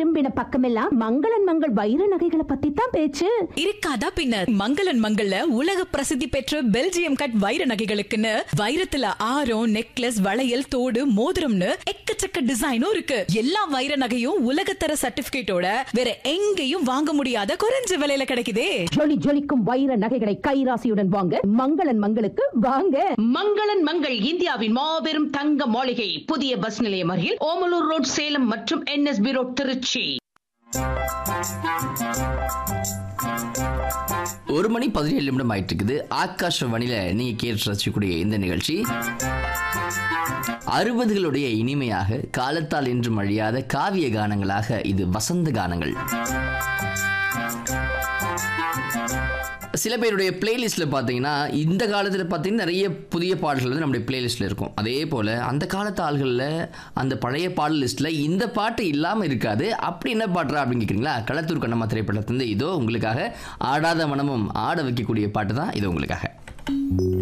திரும்பின பக்கமெல்லாம் மங்களன் மங்கள் வைர நகைகளை பத்தி தான் பேச்சு இருக்காதா பின்ன மங்களன் மங்கள்ல உலக பிரசித்தி பெற்ற பெல்ஜியம் கட் வைர நகைகளுக்குன்னு வைரத்துல ஆரம் நெக்லஸ் வளையல் தோடு மோதிரம்னு எக்கச்சக்க டிசைனும் இருக்கு எல்லா வைர நகையும் உலகத்தர சர்டிபிகேட்டோட வேற எங்கேயும் வாங்க முடியாத குறைஞ்ச விலையில கிடைக்குதே ஜொலி ஜொலிக்கும் வைர நகைகளை கைராசியுடன் வாங்க மங்களன் மங்களுக்கு வாங்க மங்களன் மங்கள் இந்தியாவின் மாபெரும் தங்க மாளிகை புதிய பஸ் நிலையம் அருகில் ஓமலூர் ரோட் சேலம் மற்றும் என்எஸ்பி ரோட் திருச்சி ஒரு மணி பதினேழு நிமிடம் ஆயிட்டு இருக்குது ஆகாஷவாணியில நீங்க கேட்டு ரசிக்கக்கூடிய இந்த நிகழ்ச்சி அறுபதுகளுடைய இனிமையாக காலத்தால் என்றும் அழியாத காவிய கானங்களாக இது வசந்த கானங்கள் சில பேருடைய பிளேலிஸ்ட்ல பார்த்தீங்கன்னா இந்த காலத்தில் பார்த்தீங்கன்னா நிறைய புதிய பாடல்கள் வந்து நம்முடைய பிளேலிஸ்ட்ல இருக்கும் அதே போல் அந்த காலத்து ஆள்களில் அந்த பழைய பாடல் லிஸ்ட்டில் இந்த பாட்டு இல்லாமல் இருக்காது அப்படி என்ன பாட்டுறா அப்படின்னு கேட்குறீங்களா களத்தூர் கண்ணம்மா திரைப்படத்திலிருந்து இதோ உங்களுக்காக ஆடாத மனமும் ஆட வைக்கக்கூடிய பாட்டு தான் இது உங்களுக்காக